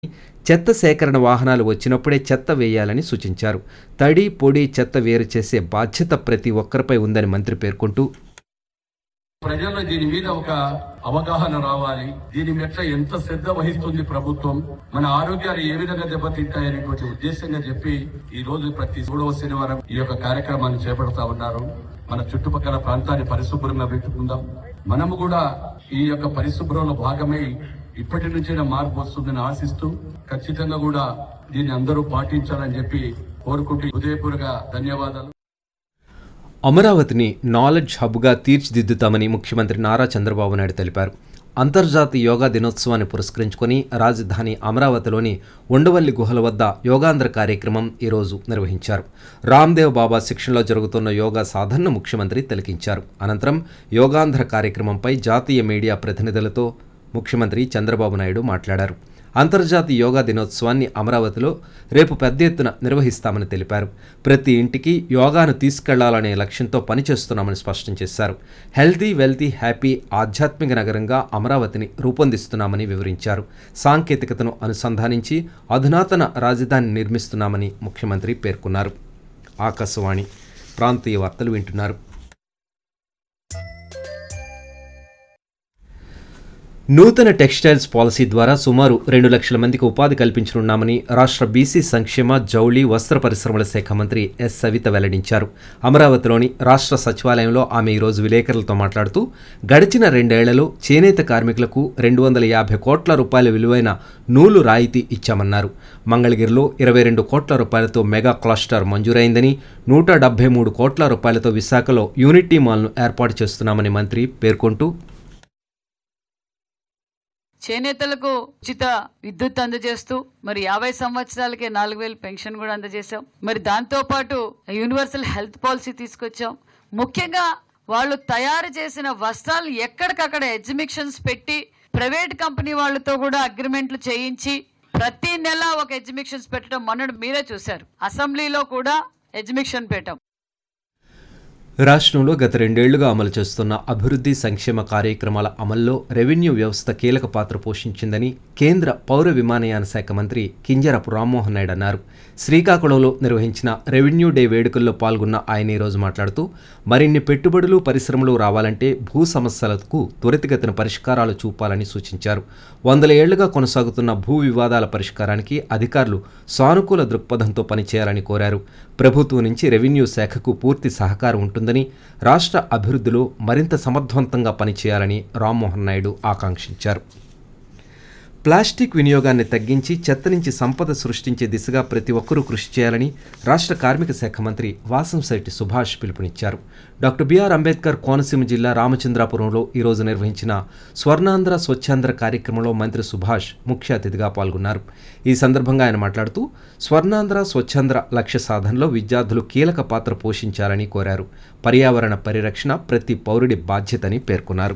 చెత్త సేకరణ వాహనాలు వచ్చినప్పుడే చెత్త వేయాలని సూచించారు తడి పొడి చెత్త వేరు చేసే బాధ్యత ప్రతి ఒక్కరిపై ఉందని మంత్రి పేర్కొంటూ ప్రజల్లో దీని మీద ఒక అవగాహన రావాలి దీని మెట్ల ఎంత శ్రద్ధ వహిస్తుంది ప్రభుత్వం మన ఆరోగ్యాలు ఏ విధంగా దెబ్బతింటాయనేటువంటి ఉద్దేశంగా చెప్పి ఈ రోజు ప్రతి మూడవ శనివారం ఈ యొక్క కార్యక్రమాన్ని చేపడతా ఉన్నారు మన చుట్టుపక్కల ప్రాంతాన్ని పరిశుభ్రంగా పెట్టుకుందాం మనము కూడా ఈ యొక్క పరిశుభ్రంలో భాగమై ఇప్పటి నుంచైనా మార్పు వస్తుందని ఆశిస్తూ ఖచ్చితంగా కూడా దీన్ని అందరూ పాటించాలని చెప్పి కోరుకుంటూ హృదయపూర్వక ధన్యవాదాలు అమరావతిని నాలెడ్జ్ హబ్గా తీర్చిదిద్దుతామని ముఖ్యమంత్రి నారా చంద్రబాబు నాయుడు తెలిపారు అంతర్జాతీయ యోగా దినోత్సవాన్ని పురస్కరించుకొని రాజధాని అమరావతిలోని ఉండవల్లి గుహల వద్ద యోగాంధ్ర కార్యక్రమం ఈరోజు నిర్వహించారు రామ్దేవ్ బాబా శిక్షణలో జరుగుతున్న యోగా సాధనను ముఖ్యమంత్రి తిలకించారు అనంతరం యోగాంధ్ర కార్యక్రమంపై జాతీయ మీడియా ప్రతినిధులతో ముఖ్యమంత్రి చంద్రబాబు నాయుడు మాట్లాడారు అంతర్జాతీయ యోగా దినోత్సవాన్ని అమరావతిలో రేపు పెద్ద ఎత్తున నిర్వహిస్తామని తెలిపారు ప్రతి ఇంటికి యోగాను తీసుకెళ్లాలనే లక్ష్యంతో పనిచేస్తున్నామని స్పష్టం చేశారు హెల్తీ వెల్తీ హ్యాపీ ఆధ్యాత్మిక నగరంగా అమరావతిని రూపొందిస్తున్నామని వివరించారు సాంకేతికతను అనుసంధానించి అధునాతన రాజధాని నిర్మిస్తున్నామని ముఖ్యమంత్రి పేర్కొన్నారు ఆకాశవాణి ప్రాంతీయ వార్తలు వింటున్నారు నూతన టెక్స్టైల్స్ పాలసీ ద్వారా సుమారు రెండు లక్షల మందికి ఉపాధి కల్పించనున్నామని రాష్ట్ర బీసీ సంక్షేమ జౌళి వస్త్ర పరిశ్రమల శాఖ మంత్రి ఎస్ సవిత వెల్లడించారు అమరావతిలోని రాష్ట్ర సచివాలయంలో ఆమె ఈరోజు విలేకరులతో మాట్లాడుతూ గడిచిన రెండేళ్లలో చేనేత కార్మికులకు రెండు వందల యాభై కోట్ల రూపాయల విలువైన నూలు రాయితీ ఇచ్చామన్నారు మంగళగిరిలో ఇరవై రెండు కోట్ల రూపాయలతో మెగా క్లస్టర్ మంజూరైందని నూట డెబ్బై మూడు కోట్ల రూపాయలతో విశాఖలో యూనిటీ మాల్ను ఏర్పాటు చేస్తున్నామని మంత్రి పేర్కొంటూ చేనేతలకు ఉచిత విద్యుత్ అందజేస్తూ మరి యాభై సంవత్సరాలకే నాలుగు వేలు పెన్షన్ కూడా అందజేశాం మరి దాంతో పాటు యూనివర్సల్ హెల్త్ పాలసీ తీసుకొచ్చాం ముఖ్యంగా వాళ్ళు తయారు చేసిన వస్త్రాలు ఎక్కడికక్కడ ఎగ్జిబిషన్స్ పెట్టి ప్రైవేట్ కంపెనీ వాళ్ళతో కూడా అగ్రిమెంట్లు చేయించి ప్రతి నెల ఒక ఎగ్జిబిషన్స్ పెట్టడం మొన్నటి మీరే చూశారు అసెంబ్లీలో కూడా ఎగ్జిబిషన్ పెట్టాం రాష్ట్రంలో గత రెండేళ్లుగా అమలు చేస్తున్న అభివృద్ధి సంక్షేమ కార్యక్రమాల అమల్లో రెవెన్యూ వ్యవస్థ కీలక పాత్ర పోషించిందని కేంద్ర పౌర విమానయాన శాఖ మంత్రి కింజరపు రామ్మోహన్ నాయుడు అన్నారు శ్రీకాకుళంలో నిర్వహించిన రెవెన్యూ డే వేడుకల్లో పాల్గొన్న ఆయన ఈరోజు మాట్లాడుతూ మరిన్ని పెట్టుబడులు పరిశ్రమలు రావాలంటే భూ సమస్యలకు త్వరితగతిన పరిష్కారాలు చూపాలని సూచించారు వందల ఏళ్లుగా కొనసాగుతున్న భూ వివాదాల పరిష్కారానికి అధికారులు సానుకూల దృక్పథంతో పనిచేయాలని కోరారు ప్రభుత్వం నుంచి రెవెన్యూ శాఖకు పూర్తి సహకారం ఉంటుందని రాష్ట్ర అభివృద్ధిలో మరింత సమర్థవంతంగా పనిచేయాలని రామ్మోహన్ నాయుడు ఆకాంక్షించారు ప్లాస్టిక్ వినియోగాన్ని తగ్గించి చెత్త నుంచి సంపద సృష్టించే దిశగా ప్రతి ఒక్కరూ కృషి చేయాలని రాష్ట్ర కార్మిక శాఖ మంత్రి వాసంశెట్టి సుభాష్ పిలుపునిచ్చారు డాక్టర్ బిఆర్ అంబేద్కర్ కోనసీమ జిల్లా రామచంద్రాపురంలో ఈరోజు నిర్వహించిన స్వర్ణాంధ్ర స్వచ్ఛాంధ్ర కార్యక్రమంలో మంత్రి సుభాష్ ముఖ్య అతిథిగా పాల్గొన్నారు ఈ సందర్భంగా ఆయన మాట్లాడుతూ స్వర్ణాంధ్ర స్వచ్ఛాంధ్ర లక్ష్య సాధనలో విద్యార్థులు కీలక పాత్ర పోషించాలని కోరారు పర్యావరణ పరిరక్షణ ప్రతి పౌరుడి బాధ్యతని పేర్కొన్నారు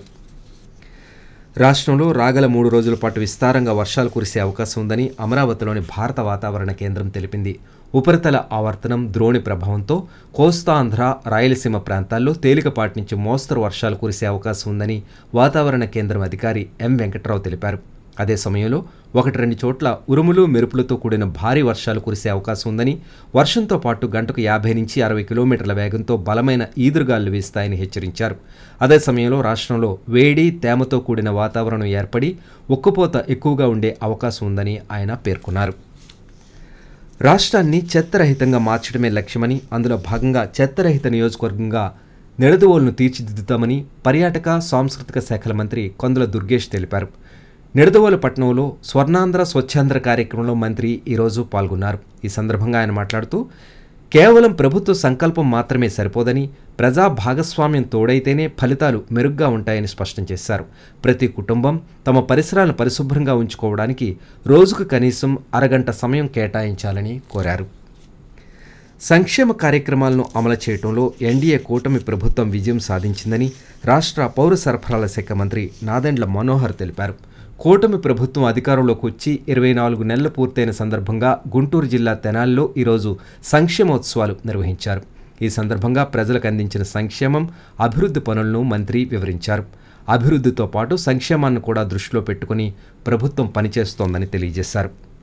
రాష్ట్రంలో రాగల మూడు రోజుల పాటు విస్తారంగా వర్షాలు కురిసే అవకాశం ఉందని అమరావతిలోని భారత వాతావరణ కేంద్రం తెలిపింది ఉపరితల ఆవర్తనం ద్రోణి ప్రభావంతో కోస్తాంధ్ర రాయలసీమ ప్రాంతాల్లో తేలికపాటి నుంచి మోస్తరు వర్షాలు కురిసే అవకాశం ఉందని వాతావరణ కేంద్రం అధికారి ఎం వెంకట్రావు తెలిపారు అదే సమయంలో ఒకటి రెండు చోట్ల ఉరుములు మెరుపులతో కూడిన భారీ వర్షాలు కురిసే అవకాశం ఉందని వర్షంతో పాటు గంటకు యాభై నుంచి అరవై కిలోమీటర్ల వేగంతో బలమైన ఈదురుగాలు వీస్తాయని హెచ్చరించారు అదే సమయంలో రాష్ట్రంలో వేడి తేమతో కూడిన వాతావరణం ఏర్పడి ఉక్కుపోత ఎక్కువగా ఉండే అవకాశం ఉందని ఆయన పేర్కొన్నారు రాష్ట్రాన్ని చెత్తరహితంగా మార్చడమే లక్ష్యమని అందులో భాగంగా చెత్తరహిత నియోజకవర్గంగా నిడదవోలును తీర్చిదిద్దుతామని పర్యాటక సాంస్కృతిక శాఖల మంత్రి కొందల దుర్గేష్ తెలిపారు నిడదవోలు పట్టణంలో స్వర్ణాంధ్ర స్వచ్ఛాంధ్ర కార్యక్రమంలో మంత్రి ఈరోజు పాల్గొన్నారు ఈ సందర్భంగా ఆయన మాట్లాడుతూ కేవలం ప్రభుత్వ సంకల్పం మాత్రమే సరిపోదని ప్రజా భాగస్వామ్యం తోడైతేనే ఫలితాలు మెరుగ్గా ఉంటాయని స్పష్టం చేశారు ప్రతి కుటుంబం తమ పరిసరాలను పరిశుభ్రంగా ఉంచుకోవడానికి రోజుకు కనీసం అరగంట సమయం కేటాయించాలని కోరారు సంక్షేమ కార్యక్రమాలను అమలు చేయడంలో ఎన్డీఏ కూటమి ప్రభుత్వం విజయం సాధించిందని రాష్ట్ర పౌర సరఫరాల శాఖ మంత్రి నాదెండ్ల మనోహర్ తెలిపారు కూటమి ప్రభుత్వం అధికారంలోకి వచ్చి ఇరవై నాలుగు నెలలు పూర్తయిన సందర్భంగా గుంటూరు జిల్లా తెనాలిలో ఈరోజు సంక్షేమోత్సవాలు నిర్వహించారు ఈ సందర్భంగా ప్రజలకు అందించిన సంక్షేమం అభివృద్ధి పనులను మంత్రి వివరించారు అభివృద్ధితో పాటు సంక్షేమాన్ని కూడా దృష్టిలో పెట్టుకుని ప్రభుత్వం పనిచేస్తోందని తెలియజేశారు